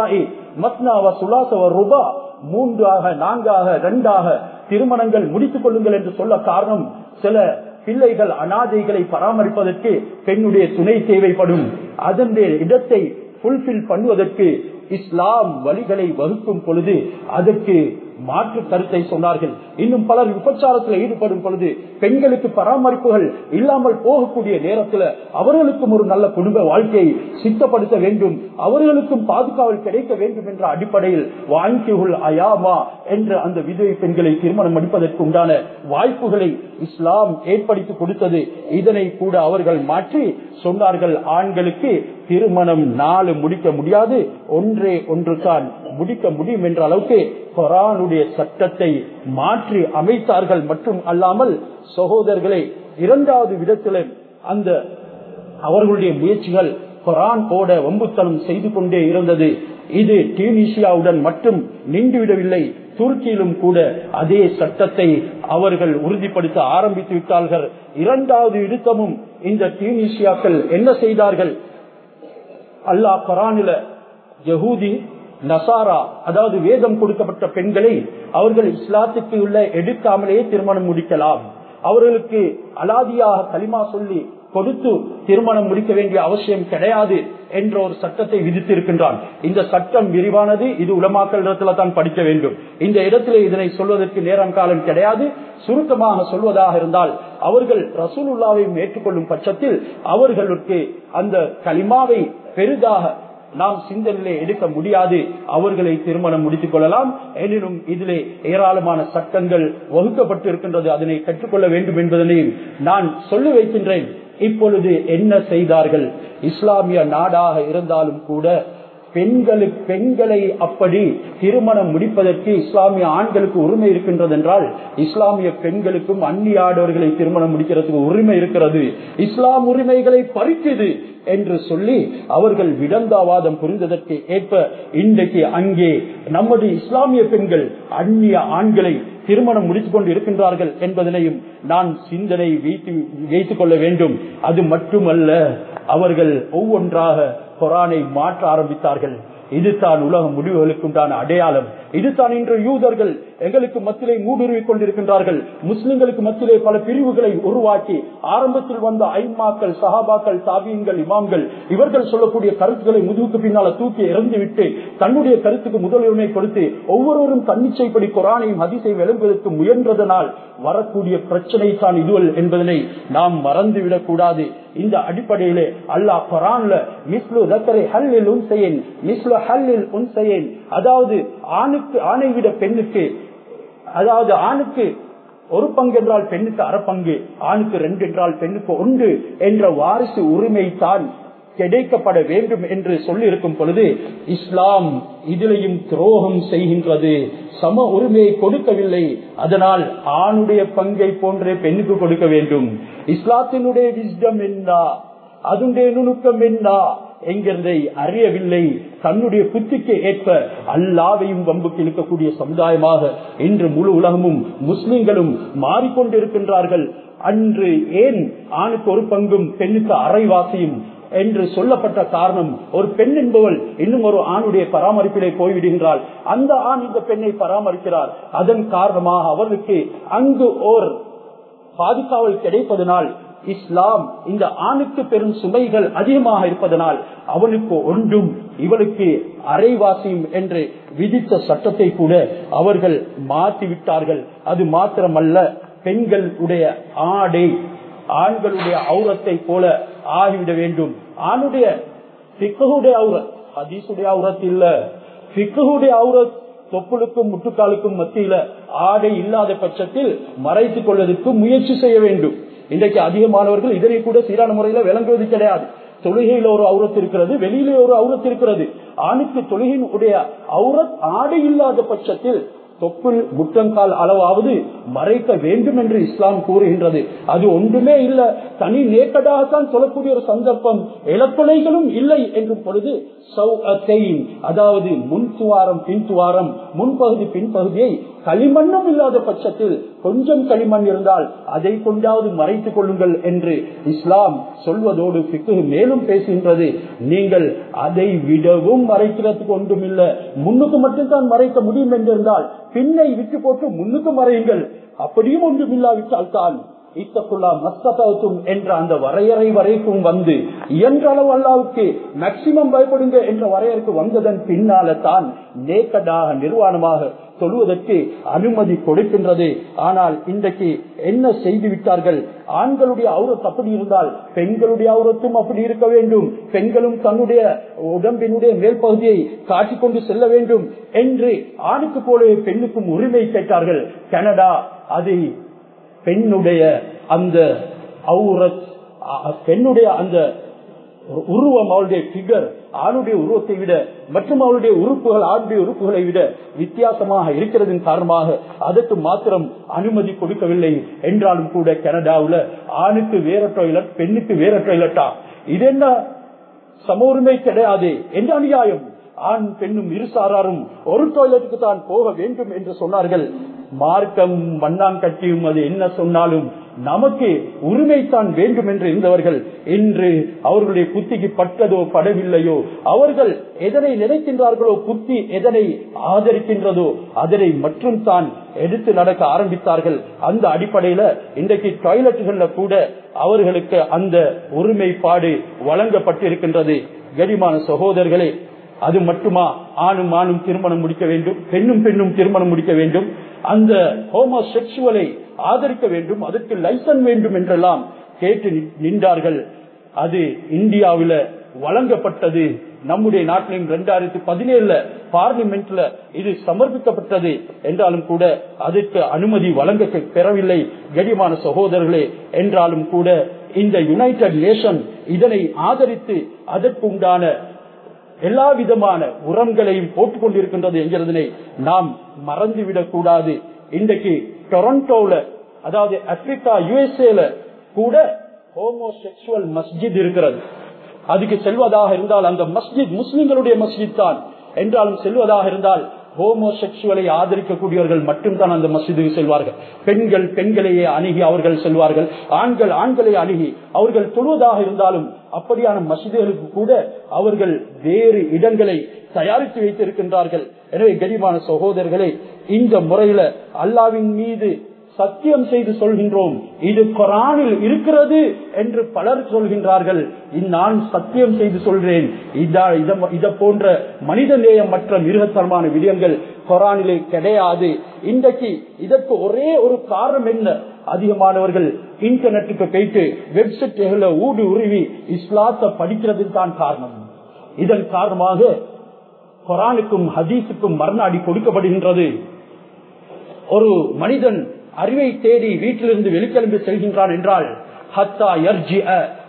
ரூபா மூன்றாக நான்காக இரண்டாக திருமணங்கள் முடித்துக் கொள்ளுங்கள் என்று சொல்ல காரணம் சில பிள்ளைகள் அனாதைகளை பராமரிப்பதற்கு பெண்ணுடைய துணை தேவைப்படும் அதனுடைய இடத்தை புல்பில் பண்ணுவதற்கு இஸ்லாம் வழிகளை வகுக்கும் பொழுது அதற்கு மாற்று கருத்தை சொன்னார்கள் இன்னும் பலர் விபச்சாரத்தில் ஈடுபடும் பொழுது பெண்களுக்கு பராமரிப்புகள் இல்லாமல் போகக்கூடிய நேரத்தில் அவர்களுக்கும் ஒரு நல்ல குடும்ப வாழ்க்கையை சித்தப்படுத்த வேண்டும் அவர்களுக்கும் பாதுகாவல் கிடைக்க வேண்டும் என்ற அடிப்படையில் வாங்கியுள் அயாமா என்ற அந்த விதவை பெண்களை திருமணம் அடிப்பதற்கு உண்டான வாய்ப்புகளை இஸ்லாம் ஏற்படுத்தி கொடுத்தது இதனை கூட அவர்கள் மாற்றி சொன்னார்கள் ஆண்களுக்கு திருமணம் நாலு முடிக்க முடியாது ஒன்றே ஒன்று தான் முடிக்க முடியும் என்ற அளவுக்கு கொரானுடைய சட்டத்தை மாற்றி அமைத்தார்கள் மற்றும் அல்லாமல் சகோதரர்களை இரண்டாவது விதத்தில் அந்த அவர்களுடைய முயற்சிகள் குரான் ஓட வம்புத்தனம் செய்து கொண்டே இருந்தது இது டியூனிசியாவுடன் மட்டும் நின்றுவிடவில்லை துருக்கியிலும் கூட அதே சட்டத்தை அவர்கள் உறுதிப்படுத்த ஆரம்பித்து விட்டார்கள் இரண்டாவது இடுத்தமும் இந்த டியூனிசியாக்கள் என்ன செய்தார்கள் அல்லாஹ் குரானில யகூதி நசாரா அதாவது வேதம் கொடுக்கப்பட்ட பெண்களை அவர்கள் இஸ்லாத்துக்கு உள்ள எடுக்காமலேயே திருமணம் முடிக்கலாம் அவர்களுக்கு அலாதியாக களிமா சொல்லி கொடுத்து திருமணம் முடிக்க வேண்டிய அவசியம் கிடையாது என்ற ஒரு சட்டத்தை விதித்திருக்கின்றான் இந்த சட்டம் விரிவானது இது உலமாக்கல் இடத்துல தான் படிக்க வேண்டும் இந்த இடத்திலே இதனை சொல்வதற்கு நேரம் காலம் கிடையாது சுருக்கமாக சொல்வதாக இருந்தால் அவர்கள் ரசூலுல்லாவையும் ஏற்றுக்கொள்ளும் பட்சத்தில் அவர்களுக்கு அந்த களிமாவை பெரிதாக நாம் சிந்தனையிலே எடுக்க முடியாது அவர்களை திருமணம் முடித்துக் கொள்ளலாம் எனினும் இதிலே ஏராளமான சட்டங்கள் வகுக்கப்பட்டு இருக்கின்றது அதனை கற்றுக்கொள்ள வேண்டும் என்பதனையும் நான் சொல்லி வைக்கின்றேன் இப்பொழுது என்ன செய்தார்கள் இஸ்லாமிய நாடாக இருந்தாலும் கூட பெண்களுக்கு பெண்களை அப்படி திருமணம் முடிப்பதற்கு இஸ்லாமிய ஆண்களுக்கு உரிமை இருக்கின்றது என்றால் இஸ்லாமிய பெண்களுக்கும் அந்நிய ஆடவர்களை திருமணம் முடிக்கிறதுக்கு உரிமை இருக்கிறது இஸ்லாம் உரிமைகளை பறிக்குது என்று சொல்லி அவர்கள் விடந்தாவாதம் புரிந்ததற்கு ஏற்ப இன்றைக்கு அங்கே நம்முடைய இஸ்லாமிய பெண்கள் அந்நிய ஆண்களை திருமணம் முடித்துக் கொண்டு இருக்கின்றார்கள் என்பதனையும் நான் சிந்தனை வைத்து வைத்துக் கொள்ள வேண்டும் அது மட்டுமல்ல அவர்கள் ஒவ்வொன்றாக குரானை மாற்ற ஆரம்பித்தார்கள் இதுதான் உலக முடிவுகளுக்கு உண்டான அடையாளம் இதுதான் இன்று யூதர்கள் எங்களுக்கு மத்தியிலே மூடுருவிக் கொண்டிருக்கின்றார்கள் முஸ்லிம்களுக்கு மத்தியிலே பல பிரிவுகளை உருவாக்கி ஆரம்பத்தில் வந்த ஐமாக்கள் சஹாபாக்கள் தாபியங்கள் இமாம்கள் இவர்கள் சொல்லக்கூடிய கருத்துக்களை முதுகுக்கு பின்னால தூக்கி இறந்துவிட்டு தன்னுடைய கருத்துக்கு முதலுரிமை கொடுத்து ஒவ்வொருவரும் தன்னிச்சைப்படி குரானையும் ஹதிசை விளங்குவதற்கு முயன்றதனால் வரக்கூடிய பிரச்சனை தான் இதுவல் என்பதனை நாம் மறந்துவிடக் கூடாது இந்த அடிப்படையிலே அல்லாஹ் குரான்ல மிஸ்லு தக்கரை ஹல்லில் உன்சையன் மிஸ்லு ஹல்லில் உன்சையன் அதாவது ஆணுக்கு ஆணை விட பெண்ணுக்கு அதாவது ஆணுக்கு ஒரு பங்கு என்றால் பெண்ணுக்கு அரை பங்கு ஆணுக்கு ரெண்டு என்றால் பெண்ணுக்கு ஒன்று என்ற வாரிசு உரிமை தான் கிடைக்கப்பட வேண்டும் என்று சொல்லி இருக்கும் பொழுது இஸ்லாம் இதிலையும் துரோகம் செய்கின்றது சம உரிமையை கொடுக்கவில்லை அதனால் ஆணுடைய பங்கை போன்றே பெண்ணுக்கு கொடுக்க வேண்டும் இஸ்லாத்தினுடைய விஸ்டம் என்ன அதனுடைய நுணுக்கம் என்ன என்கிறதை அறியவில்லை தன்னுடைய புத்திக்கு ஏற்ப அல்லாவையும் வம்புக்கு இழுக்கக்கூடிய சமுதாயமாக இன்று முழு உலகமும் முஸ்லிம்களும் மாறிக்கொண்டிருக்கின்றார்கள் அன்று ஏன் ஆணுக்கு ஒரு பங்கும் பெண்ணுக்கு அரைவாசியும் என்று சொல்லப்பட்ட காரணம் ஒரு பெண் என்பவள் இன்னும் ஒரு ஆணுடைய பராமரிப்பிலே போய்விடுகின்றாள் அந்த ஆண் இந்த பெண்ணை பராமரிக்கிறார் அதன் காரணமாக அவருக்கு அங்கு ஓர் பாதுகாவல் கிடைப்பதனால் இஸ்லாம் இந்த ஆணுக்கு பெரும் சுமைகள் அதிகமாக இருப்பதனால் அவனுக்கு ஒன்றும் இவளுக்கு அரைவாசியும் என்று விதித்த சட்டத்தை கூட அவர்கள் மாற்றிவிட்டார்கள் அது மாத்திரமல்ல பெண்களுடைய ஆடை ஆண்களுடைய அவுரத்தை போல ஆகிவிட வேண்டும் ஆணுடைய பிக்குடைய அவுரத் ஹதீசுடைய அவுரத் இல்ல பிக்குடைய அவுரத் தொப்புளுக்கும் முட்டுக்காலுக்கும் மத்தியில ஆடை இல்லாத பட்சத்தில் மறைத்துக் கொள்வதற்கு முயற்சி செய்ய வேண்டும் இன்றைக்கு அதிகமானவர்கள் இதனை கூட சீரான முறையில விளங்குவது கிடையாது தொழுகையில ஒரு அவுரத் இருக்கிறது வெளியிலே ஒரு அவுரத் இருக்கிறது ஆணுக்கு தொழுகையின் உடைய அவுரத் ஆடை இல்லாத பட்சத்தில் தொப்புள் முட்டங்கால் அளவாவது மறைக்க வேண்டும் என்று இஸ்லாம் கூறுகின்றது அது ஒன்றுமே இல்ல தனி நேக்கடாகத்தான் சொல்லக்கூடிய ஒரு சந்தர்ப்பம் இலக்குலைகளும் இல்லை என்றும் பொழுது அதாவது முன் துவாரம் பின் துவாரம் முன்பகுதி பின்பகுதியை களிமண்ணும் இல்லாத பட்சத்தில் கொஞ்சம் களிமண் இருந்தால் அதை கொண்டாவது மறைத்துக் கொள்ளுங்கள் என்று இஸ்லாம் சொல்வதோடு பிக்கு மேலும் பேசுகின்றது நீங்கள் அதை விடவும் மறைக்கிறதுக்கு ஒன்றும் இல்லை முன்னுக்கு மட்டும்தான் மறைக்க முடியும் என்றிருந்தால் பின்னை விட்டு போட்டு முன்னுக்கு மறையுங்கள் அப்படியும் ஒன்றும் இல்லாவிட்டால் தான் இத்தக்குள்ளா மஸ்தத்தும் என்ற அந்த வரையறை வரைக்கும் வந்து இயன்ற அளவு அல்லாவுக்கு மேக்சிமம் பயப்படுங்க என்ற வரையறைக்கு வந்ததன் பின்னால தான் நேக்கடாக நிர்வாணமாக சொல்வதற்கு அனுமதி கொடுக்கின்றது ஆனால் இன்றைக்கு என்ன செய்து விட்டார்கள் ஆண்களுடைய அவுரத் அப்படி இருந்தால் பெண்களுடைய அவுரத்தும் அப்படி இருக்க வேண்டும் பெண்களும் தன்னுடைய உடம்பினுடைய மேல் பகுதியை காட்டிக்கொண்டு செல்ல வேண்டும் என்று ஆணுக்கு போல பெண்ணுக்கும் உரிமை கேட்டார்கள் கனடா அதை பெண்ணுடைய அந்த அவுரத் பெண்ணுடைய அந்த உருவம் அவளுடைய பிகர் ஆணுடைய உருவத்தை விட மற்றும் அவளுடைய உறுப்புகள் ஆணுடைய உறுப்புகளை விட வித்தியாசமாக இருக்கிறதன் காரணமாக அதற்கு மாத்திரம் அனுமதி கொடுக்கவில்லை என்றாலும் கூட கனடாவில் ஆணுக்கு வேற டாய்லெட் பெண்ணுக்கு வேற டாய்லெட்டா இது என்ன சம உரிமை கிடையாது என்ற அநியாயம் ஆண் பெண்ணும் இருசாராரும் ஒரு டாய்லெட்டுக்கு தான் போக வேண்டும் என்று சொன்னார்கள் மார்க்கம் மண்ணாங்கட்டியும் அது என்ன சொன்னாலும் நமக்கு உரிமைத்தான் வேண்டும் என்று இருந்தவர்கள் இன்று அவர்களுடைய புத்திக்கு பட்டதோ படவில்லையோ அவர்கள் எதனை நினைக்கின்றார்களோ புத்தி எதனை ஆதரிக்கின்றதோ அதனை மட்டும் தான் எடுத்து நடக்க ஆரம்பித்தார்கள் அந்த அடிப்படையில இன்றைக்கு டாய்லெட்டுகள்ல கூட அவர்களுக்கு அந்த ஒருமைப்பாடு வழங்கப்பட்டிருக்கின்றது கடிமான சகோதரர்களே அது மட்டுமா ஆணும் ஆணும் திருமணம் முடிக்க வேண்டும் பெண்ணும் பெண்ணும் திருமணம் முடிக்க வேண்டும் அந்த ஹோமோசெக்சுவலை ஆதரிக்க வேண்டும் அதற்கு லைசன் வேண்டும் என்றெல்லாம் கேட்டு நின்றார்கள் அது இந்தியாவில வழங்கப்பட்டது நம்முடைய நாட்டிலும் இரண்டாயிரத்தி பதினேழுல பார்லிமெண்ட்ல இது சமர்ப்பிக்கப்பட்டது என்றாலும் கூட அதற்கு அனுமதி வழங்க பெறவில்லை கடிமான சகோதரர்களே என்றாலும் கூட இந்த யுனைடெட் நேஷன் இதனை ஆதரித்து அதற்கு உண்டான எல்லா விதமான உரங்களையும் போட்டுக் கொண்டிருக்கின்றது என்கிறதனை நாம் மறந்துவிடக் கூடாது இன்றைக்கு டொரண்டோல அதாவது ஆப்பிரிக்கா யுஎஸ்ஏல கூட ஹோமோசெக்சுவல் மஸ்ஜித் இருக்கிறது அதுக்கு செல்வதாக இருந்தால் அந்த மஸ்ஜித் முஸ்லிம்களுடைய மஸ்ஜித் தான் என்றாலும் செல்வதாக இருந்தால் ஹோமோசெக்சுவலை ஆதரிக்கக்கூடியவர்கள் மட்டும்தான் அந்த மசிதுக்கு செல்வார்கள் பெண்கள் பெண்களையே அணுகி அவர்கள் செல்வார்கள் ஆண்கள் ஆண்களை அணுகி அவர்கள் தொழுவதாக இருந்தாலும் அப்படியான மசிதுகளுக்கு கூட அவர்கள் வேறு இடங்களை தயாரித்து வைத்திருக்கின்றார்கள் எனவே கரிமான சகோதரர்களே இந்த முறையில அல்லாவின் மீது சத்தியம் செய்து சொல்கின்றோம் இது குரானில் இருக்கிறது என்று பலர் சொல்கின்றார்கள் நான் சத்தியம் செய்து சொல்றேன் இத போன்ற மனித நேயமற்ற மிருகத்தனமான விடயங்கள் குரானிலே கிடையாது இன்றைக்கு இதற்கு ஒரே ஒரு காரணம் என்ன அதிகமானவர்கள் இன்டர்நெட்டுக்கு போயிட்டு வெப்சைட்டுகளை ஊடு உருவி இஸ்லாத்தை படிக்கிறது தான் காரணம் இதன் காரணமாக குரானுக்கும் ஹதீஸுக்கும் மறுநாடி கொடுக்கப்படுகின்றது ஒரு மனிதன் அறிவை தேடி வீட்டிலிருந்து வெளிக்கிளம்பி செல்கின்றான் என்றால் ஹத்தா யர்ஜி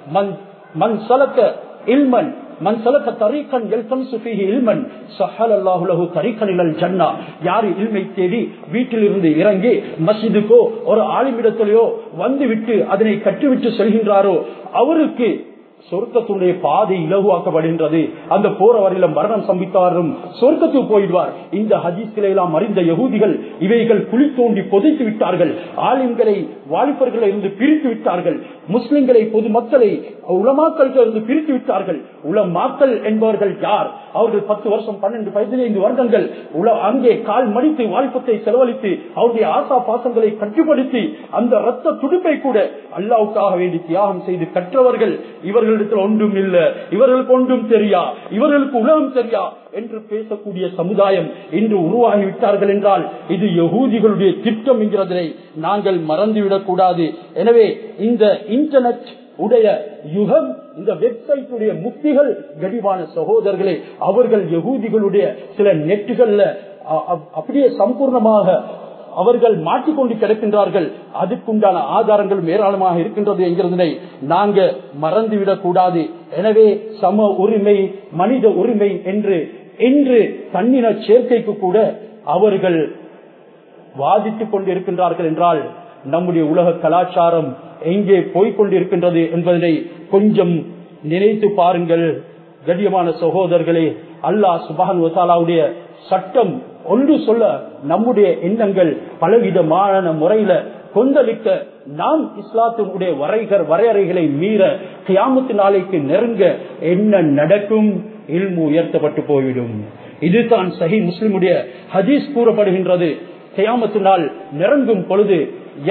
மண் சலக்க இல்மன் மண் சலக்க தரீக்கன் எல்கம் சுஃபிஹி இல்மன் சஹல் அல்லாஹுலஹு தரீக்கன் இலல் ஜன்னா யாரு இல்மை தேடி வீட்டில் இருந்து இறங்கி மஸ்ஜிதுக்கோ ஒரு ஆலிமிடத்திலேயோ வந்துவிட்டு அதனை கற்றுவிட்டு செல்கின்றாரோ அவருக்கு சொர்க்கத்துடைய பாதை இலகுவாக்கப்படுகின்றது அந்த போற வரையில மரணம் சம்பித்தாரும் சொர்க்கத்துக்கு போயிடுவார் இந்த ஹதீஸ்களை எல்லாம் அறிந்த யகூதிகள் இவைகள் குழி தோண்டி பொதித்து விட்டார்கள் ஆலிம்களை வாலிபர்களை இருந்து பிரித்து விட்டார்கள் முஸ்லிம்களை பொதுமக்களை உலமாக்கள் இருந்து பிரித்து விட்டார்கள் உலமாக்கள் என்பவர்கள் யார் அவர்கள் பத்து வருஷம் பன்னெண்டு பதினைந்து வருடங்கள் உல அங்கே கால் மடித்து வாலிபத்தை செலவழித்து அவருடைய ஆசா பாசங்களை கட்டுப்படுத்தி அந்த ரத்த துடுப்பை கூட அல்லாவுக்காக வேண்டி தியாகம் செய்து கற்றவர்கள் இவர்களிடத்தில் ஒன்றும் இல்ல இவர்களுக்கு ஒன்றும் தெரியா இவர்களுக்கு உலகம் தெரியா என்று பேசக்கூடிய சமுதாயம் இன்று உருவாகிவிட்டார்கள் என்றால் இது யகூதிகளுடைய திட்டம் என்கிறதை நாங்கள் மறந்துவிடக் கூடாது எனவே இந்த இன்டர்நெட் உடைய யுகம் இந்த வெப்சைட் உடைய முக்திகள் கடிவான சகோதரர்களே அவர்கள் யகூதிகளுடைய சில நெட்டுகள்ல அப்படியே சம்பூர்ணமாக அவர்கள் மாட்டிக்கொண்டு கிடக்கின்றார்கள் அதுக்குண்டான ஆதாரங்கள் ஏராளமாக இருக்கின்றது என்கிறதனை நாங்க மறந்துவிடக் கூடாது எனவே சம உரிமை மனித உரிமை என்று இன்று தன்னின சேர்க்கைக்கு கூட அவர்கள் வாதித்துக் கொண்டிருக்கின்றார்கள் என்றால் நம்முடைய உலக கலாச்சாரம் எங்கே போய்கொண்டிருக்கின்றது என்பதனை கொஞ்சம் நினைத்து பாருங்கள் கண்ணியமான சகோதரர்களே அல்லாஹ் சுபஹன் வசாலாவுடைய சட்டம் ஒன்று சொல்ல நம்முடைய எண்ணங்கள் பலவிதமான முறையில கொந்தளிக்க நாம் இஸ்லாத்தினுடைய வரைகர் வரையறைகளை மீற கியாமத்து நாளைக்கு நெருங்க என்ன நடக்கும் இல்மு உயர்த்தப்பட்டு போய்விடும் இதுதான் சஹி முஸ்லிமுடைய ஹதீஸ் கூறப்படுகின்றது கியாமத்து நாள் நெருங்கும் பொழுது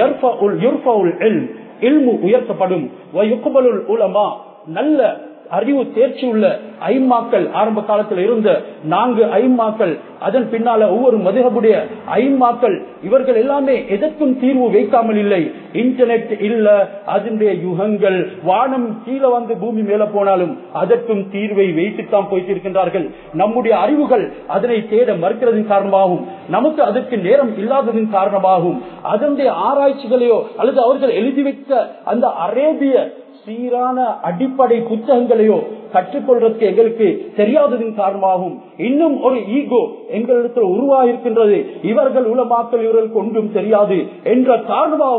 இல்மு உயர்த்தப்படும் உலமா நல்ல அறிவு தேர்ச்சி உள்ள ஐமாக்கள் ஆரம்ப காலத்தில் இருந்த நான்கு ஐமாக்கள் அதன் பின்னால ஒவ்வொரு மதுகபுடைய ஐமாக்கள் இவர்கள் எல்லாமே எதற்கும் தீர்வு வைக்காமல் இல்லை இன்டர்நெட் இல்ல அதனுடைய யுகங்கள் வானம் கீழே வந்து பூமி மேல போனாலும் அதற்கும் தீர்வை வைத்துத்தான் போய்த்திருக்கின்றார்கள் நம்முடைய அறிவுகள் அதனை தேட மறுக்கிறதின் காரணமாகவும் நமக்கு அதற்கு நேரம் இல்லாததின் காரணமாகவும் அதனுடைய ஆராய்ச்சிகளையோ அல்லது அவர்கள் எழுதி வைத்த அந்த அரேபிய சீரான அடிப்படை புத்தகங்களையோ கற்றுக்கொள்றதுக்கு எங்களுக்கு தெரியாததின் காரணமாகவும் இன்னும் ஒரு ஈகோ எங்களிடத்தில் உருவாகிருக்கின்றது இவர்கள் உலமாக்கல் இவர்களுக்கு ஒன்றும் தெரியாது என்ற காரணமாகவும்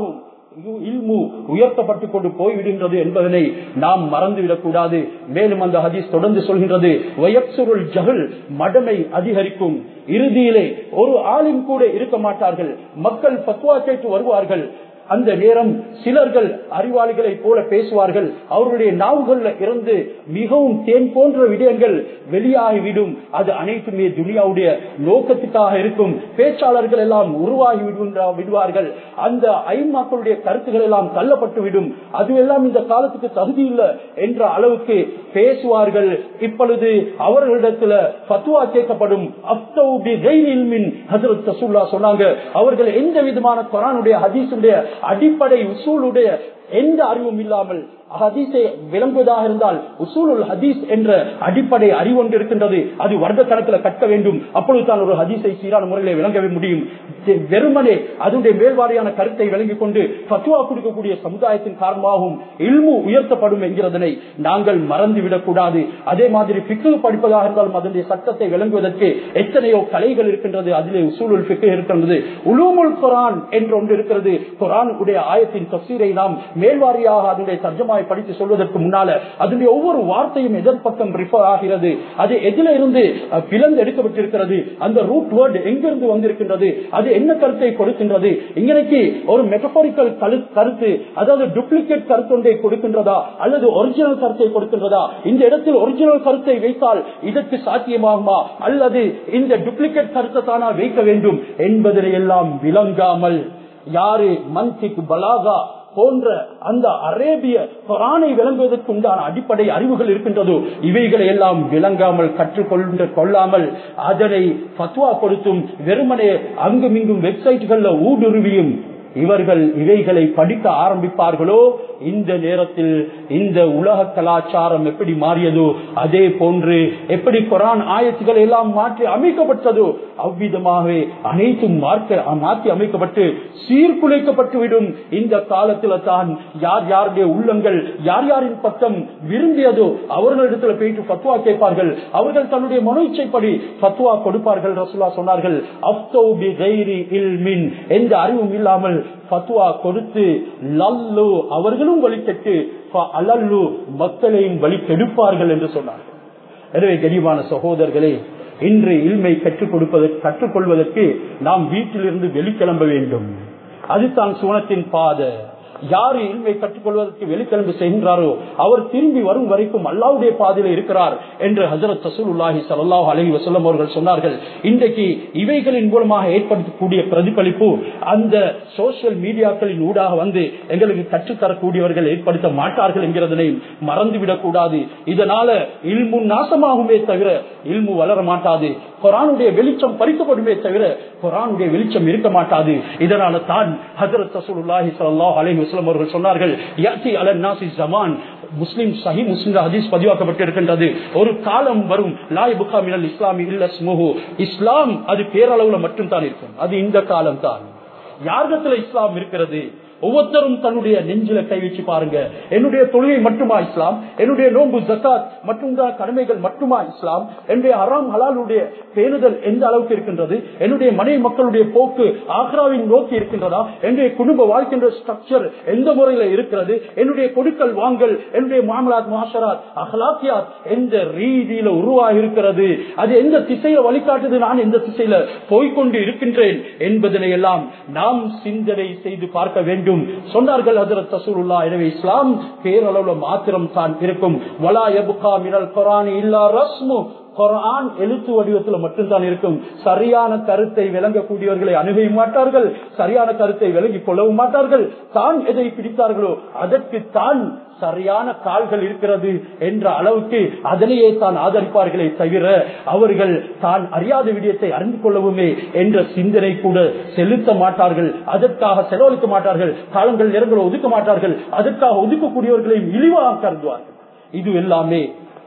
இல்மு உயர்த்தப்பட்டு கொண்டு போய்விடுகின்றது என்பதனை நாம் மறந்துவிடக் கூடாது மேலும் அந்த ஹதீஸ் தொடர்ந்து சொல்கின்றது வயப்சுருள் ஜஹல் மடமை அதிகரிக்கும் இறுதியிலே ஒரு ஆளும் கூட இருக்க மாட்டார்கள் மக்கள் பத்வா கேட்டு வருவார்கள் அந்த நேரம் சிலர்கள் அறிவாளிகளை போல பேசுவார்கள் அவர்களுடைய நாவுகள்ல இருந்து மிகவும் தேன் போன்ற விடயங்கள் வெளியாகிவிடும் அது அனைத்துமே துனியாவுடைய நோக்கத்துக்காக இருக்கும் பேச்சாளர்கள் எல்லாம் உருவாகி விடுகின்ற- விடுவார்கள் அந்த ஐமாக்களுடைய கருத்துக்கள் எல்லாம் தள்ளப்பட்டு விடும் அதுவெல்லாம் இந்த காலத்துக்கு தகுதி இல்லை என்ற அளவுக்கு பேசுவார்கள் இப்பொழுது அவர்களிடத்துல பத்துவா கேட்கப்படும் அப்தௌ பி கைரில் மின் ஹஜ்ரத் ரசூலுல்லாஹ் சொன்னாங்க அவர்கள் எந்த விதமான குரானுடைய ஹதீஸுடைய அடிப்படை உசூலுடைய எந்த அறிவும் இல்லாமல் ஹதீஸை விளங்குவதாக இருந்தால் உசூலுல் ஹதீஸ் என்ற அடிப்படை அறிவொன்று இருக்கின்றது அது வருட கணக்கில் கற்க வேண்டும் அப்பொழுது தான் ஒரு ஹதீஸை சீரான முறையில் விளங்கவே முடியும் வெ- வெறுமனே அதனுடைய மேல்வாரியான கருத்தை விளங்கிக் கொண்டு பத்துவா கொடுக்கக்கூடிய சமுதாயத்தின் காரணமாகவும் இல்மு உயர்த்தப்படும் என்கிறதனை நாங்கள் மறந்துவிடக் கூடாது அதே மாதிரி பிக்கு படிப்பதாக இருந்தாலும் அதனுடைய சட்டத்தை விளங்குவதற்கு எத்தனையோ கலைகள் இருக்கின்றது அதிலே உசூலுல் பிக்கு இருக்கின்றது உலூமுல் குரான் என்று ஒன்று இருக்கிறது குரான் உடைய ஆயத்தின் தப்சீரை நாம் மேல்வாரியாக அதனுடைய தர்ஜமாய் படித்து சொல்வதற்கு முன்னால அதனுடைய ஒவ்வொரு வார்த்தையும் எதிர்பக்கம் ரிஃபர் ஆகிறது அது எதில இருந்து அஹ், பிளந்து எடுக்கப்பட்டிருக்கிறது அந்த ரூட் வேர்டு எங்கிருந்து வந்திருக்கின்றது அது என்ன கருத்தை கொடுக்கின்றது இங்கனைக்கு ஒரு மெட்டபாரிக்கல் கருத்து அதாவது டூப்ளிகேட் கருத்து ஒன்றை கொடுக்கின்றதா அல்லது ஒரிஜினல் கருத்தை கொடுக்கின்றதா இந்த இடத்தில் ஒரிஜினல் கருத்தை வைத்தால் இதற்கு சாத்தியமாகுமா அல்லது இந்த டூப்ளிகேட் கருத்தை தானா வைக்க வேண்டும் என்பதனை எல்லாம் விளங்காமல் யாரு மன்சிக் பலாகா போன்ற அந்த அரேபிய குரானை விளங்குவதற்கு உண்டான அடிப்படை அறிவுகள் இருக்கின்றதோ இவைகளை எல்லாம் விளங்காமல் கற்றுக்கொண்டு கொள்ளாமல் அதனை பத்வா கொடுத்தும் வெறுமனே அங்குமிங்கும் வெப்சைட்டுகள்ல ஊடுருவியும் இவர்கள் இவைகளை படிக்க ஆரம்பிப்பார்களோ இந்த நேரத்தில் இந்த உலக கலாச்சாரம் எப்படி மாறியதோ அதே போன்று எப்படி குரான் ஆயத்துக்கள் எல்லாம் மாற்றி அமைக்கப்பட்டதோ அவ்விதமாகவே அனைத்தும் மார்க்க மாற்றி அமைக்கப்பட்டு சீர்குலைக்கப்பட்டு விடும் இந்த காலத்துல தான் யார் யாருடைய உள்ளங்கள் யார் யாரின் பக்கம் விரும்பியதோ அவர்களிடத்துல போயிட்டு பத்துவா கேட்பார்கள் அவர்கள் தன்னுடைய மனோ இச்சைப்படி பத்துவா கொடுப்பார்கள் ரசுல்லா சொன்னார்கள் அப்தௌ பி கைரி இல்மின் எந்த அறிவும் இல்லாமல் பத்துவா கொடுத்து லல்லு அவர்களும் வழிகட்டு அலல்லு மக்களையும் வழி கெடுப்பார்கள் என்று சொன்னார்கள் எனவே கனிவான சகோதரர்களே இன்று இல்மை கற்றுக் கொடுப்பதற்கு கற்றுக்கொள்வதற்கு நாம் வீட்டிலிருந்து வெளிக்கிளம்ப வேண்டும் அதுதான் சுவனத்தின் பாதை யாரு இல்மை கற்றுக்கொள்வதற்கு வெளிக்கிளம்பு செய்கின்றாரோ அவர் திரும்பி வரும் வரைக்கும் அல்லாவுடைய பாதையில இருக்கிறார் என்று ஹசரத் சசூலுல்லாஹி சல்லாஹ் அலஹி வசல்லம் அவர்கள் சொன்னார்கள் இன்றைக்கு இவைகளின் மூலமாக ஏற்படுத்தக்கூடிய பிரதிபலிப்பு அந்த சோசியல் மீடியாக்களின் ஊடாக வந்து எங்களுக்கு கற்றுத்தரக்கூடியவர்கள் ஏற்படுத்த மாட்டார்கள் என்கிறதனை மறந்துவிடக் கூடாது இதனால இல்மு நாசமாகுமே தவிர இல்மு வளர மாட்டாது குரானுடைய வெளிச்சம் பறிக்கப்படுமே தவிர குரானுடைய வெளிச்சம் இருக்க மாட்டாது இதனால தான் ஹசரத் சசூலுல்லாஹி சல்லாஹ் அலஹி வசல்லம் அவர்கள் சொன்னார்கள் யாத்தி அலன் நாசி ஜமான் முஸ்லிம் சஹி முஸ்லிம் ஹதீஸ் பதிவாக்கப்பட்டிருக்கின்றது ஒரு காலம் வரும் லாய் புகா மினல் இஸ்லாமி இல்ல ஸ்முஹு இஸ்லாம் அது பேரளவுல மட்டும் தான் இருக்கும் அது இந்த காலம் தான் யாரிடத்துல இஸ்லாம் இருக்கிறது ஒவ்வொருத்தரும் தன்னுடைய நெஞ்சில கை வச்சு பாருங்க என்னுடைய தொழுகை மட்டுமா இஸ்லாம் என்னுடைய நோன்பு ஜக்காத் மற்றும் கடமைகள் மட்டுமா இஸ்லாம் என்னுடைய அறாம் ஹலாலுடைய பேணுதல் எந்த அளவுக்கு இருக்கின்றது என்னுடைய மனைவி மக்களுடைய போக்கு ஆக்ராவின் நோக்கி இருக்கின்றதா என்னுடைய குடும்ப வாழ்க்கின்ற ஸ்ட்ரக்சர் எந்த முறையில இருக்கிறது என்னுடைய கொடுக்கல் வாங்கல் என்னுடைய மாமலாத் மாஷராத் அஹ்லாக்கியாத் எந்த ரீதியில உருவாகி இருக்கிறது அது எந்த திசையில வழிகாட்டுது நான் எந்த திசையில போய்கொண்டு இருக்கின்றேன் என்பதனை எல்லாம் நாம் சிந்தனை செய்து பார்க்க வேண்டும் சொன்னார்கள் ஹசரத் ரசூலுல்லா எனவே இஸ்லாம் பேரளவுல மாத்திரம் தான் இருக்கும் வலா எபுகா மினல் குரான் இல்லா ரஸ்மு குரான் எழுத்து வடிவத்தில் மட்டும்தான் இருக்கும் சரியான கருத்தை விளங்கக்கூடியவர்களை அணுக மாட்டார்கள் சரியான கருத்தை விளங்கிக் கொள்ளவும் மாட்டார்கள் தான் எதை பிடித்தார்களோ அதற்கு தான் சரியான கால்கள் இருக்கிறது என்ற அளவுக்கு அதனையே தான் ஆதரிப்பார்களே தவிர அவர்கள் தான் அறியாத விடயத்தை அறிந்து கொள்ளவுமே என்ற சிந்தனை கூட செலுத்த மாட்டார்கள் அதற்காக செலவழிக்க மாட்டார்கள் காலங்கள் நேரங்களை ஒதுக்க மாட்டார்கள் அதற்காக ஒதுக்கக்கூடியவர்களையும் இழிவாக கருதுவார்கள் இது எல்லாமே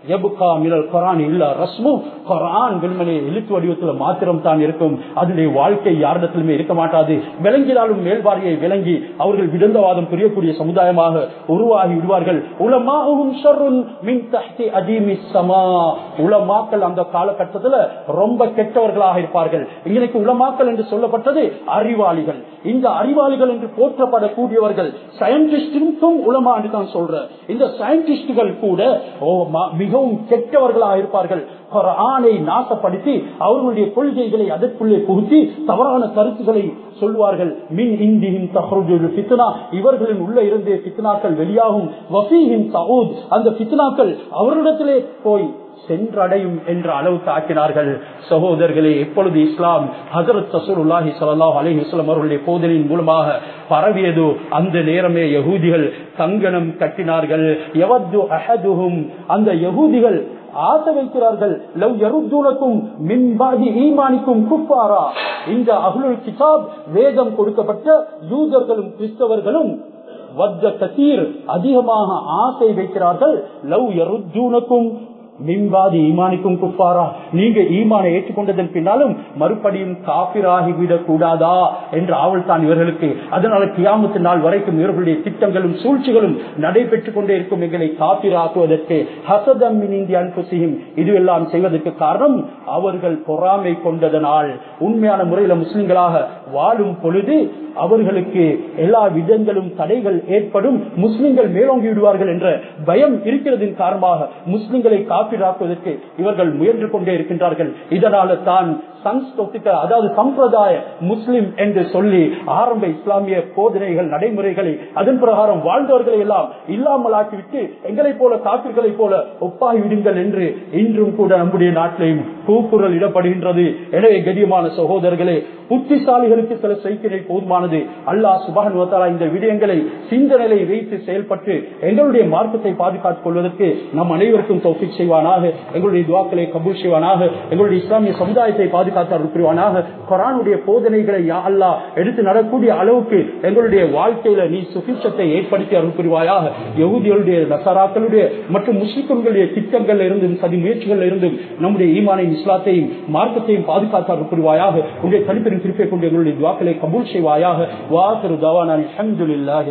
எபுகா மினல் குரான் இல்ல ரஸ்மு குரான் வெண்மனே எழுத்து வடிவத்தில் மாத்திரம் தான் இருக்கும் அதனுடைய வாழ்க்கை யாரிடத்திலுமே இருக்க மாட்டாது விளங்கினாலும் மேல்வாரியை விளங்கி அவர்கள் விடந்தவாதம் புரியக்கூடிய சமுதாயமாக உருவாகி விடுவார்கள் உலமாவும் ஷர்ருன் மின் தஹ்தி அதீமி ஸமா உலமாக்கள் அந்த காலகட்டத்தில் ரொம்ப கெட்டவர்களாக இருப்பார்கள் இன்னைக்கு உலமாக்கள் என்று சொல்லப்பட்டது அறிவாளிகள் இந்த அறிவாளிகள் என்று போற்றப்படக்கூடியவர்கள் சயின்டிஸ்டும் உலமா என்று தான் சொல்ற இந்த சயின்டிஸ்டுகள் கூட ஓ, ம- மிகவும் கெட்டவர்களாக இருப்பார்கள் ஆணை நாசப்படுத்தி அவர்களுடைய கொள்கைகளை அதற்குள்ளே புகுத்தி தவறான கருத்துக்களை சொல்வார்கள் மின் இந்தியின் தஹருஜுல் ஃபித்னா இவர்களின் உள்ள இருந்தே ஃபித்னாக்கள் வெளியாகும் வசீஹின் சவுத் அந்த ஃபித்னாக்கள் அவர்களிடத்திலே போய் சென்றடையும் என்ற அளவுக்கு ஆக்கினார்கள் சகோதரர்களே எப்பொழுது இஸ்லாம் ஹசரத் சசூருல்லாஹி ஸல்லல்லாஹு அலைஹி வஸல்லம் அவர்களுடைய போதனையின் மூலமாக பரவியதோ அந்த நேரமே யகூதிகள் கங்கணம் கட்டினார்கள் எவது அஹதுஹும் அந்த யகூதிகள் ஆசை வைக்கிறார்கள் லவ் யருத்தூனக்கும் மின்பாதி ஈமானிக்கும் குப்பாரா இந்த அஹ்லுல் கிதாப் வேதம் கொடுக்கப்பட்ட யூதர்களும் கிறிஸ்தவர்களும் வத்த கத்தீர் அதிகமாக ஆசை வைக்கிறார்கள் லவ் யருத்தூனக்கும் மின்பாதி ஈமானிக்கும் குப்பாரா நீங்க ஈமானை ஏற்றுக்கொண்டதன் பின்னாலும் மறுபடியும் காபிராகிவிடக் கூடாதா என்ற ஆவல் தான் இவர்களுக்கு அதனால கியாமத்து நாள் வரைக்கும் இவர்களுடைய திட்டங்களும் சூழ்ச்சிகளும் நடைபெற்றுக் கொண்டே இருக்கும் எங்களை காபிராக்குவதற்கு ஹசதம் இந்திய அன்புசியும் இதுவெல்லாம் செய்வதற்கு காரணம் அவர்கள் பொறாமை கொண்டதனால் உண்மையான முறையில முஸ்லிம்களாக வாழும் பொழுது அவர்களுக்கு எல்லா விதங்களும் தடைகள் ஏற்படும் முஸ்லிம்கள் மேலோங்கி விடுவார்கள் என்ற பயம் இருக்கிறதின் காரணமாக முஸ்லிம்களை காப்பீடாக்குவதற்கு இவர்கள் முயன்று கொண்டே இருக்கின்றார்கள் இதனால தான் சன்ஸ்கிருத்திக அதாவது சம்பிரதாய முஸ்லிம் என்று சொல்லி ஆரம்ப இஸ்லாமிய போதனைகள் நடைமுறைகளை அதன் பிரகாரம் வாழ்ந்தவர்களை எல்லாம் இல்லாமல் ஆக்கிவிட்டு எங்களைப் போல காப்பீர்களைப் போல ஒப்பாகி விடுங்கள் என்று இன்றும் கூட நம்முடைய நாட்டிலையும் கூக்குரல் இடப்படுகின்றது எனவே கடியமான சகோதரர்களே புத்திசாலிகளுக்கு சில செய்திகளை போதுமானது அல்லாஹ் சுபான் இந்த விடயங்களை சிந்தனையை வைத்து செயல்பட்டு எங்களுடைய மார்க்கத்தை பாதுகாத்துக் கொள்வதற்கு நம் அனைவருக்கும் தௌஃபிக் செய்வானாக எங்களுடைய துவாக்களை கபூல் செய்வானாக எங்களுடைய இஸ்லாமிய சமுதாயத்தை பாதுகாத்து அருள் புரிவானாக குரானுடைய போதனைகளை யா அல்லாஹ் எடுத்து நடக்கூடிய அளவுக்கு எங்களுடைய வாழ்க்கையில நீ சுபிச்சத்தை ஏற்படுத்தி அருள் புரிவாயாக யகுதிகளுடைய நசராக்களுடைய மற்றும் முஸ்லிம்களுடைய திட்டங்கள்ல இருந்தும் சதி முயற்சிகள்ல இருந்தும் நம்முடைய ஈமானையும் இஸ்லாத்தையும் மார்க்கத்தையும் பாதுகாத்து அருள் புரிவாயாக உங்களுடைய தனிப்பெரும் திருப்பை கொண்டு எங்களுடைய துவாக்களை கபூல் செய்வாயாக வாசரு தவானான் அல்ஹம்துலில்லாஹி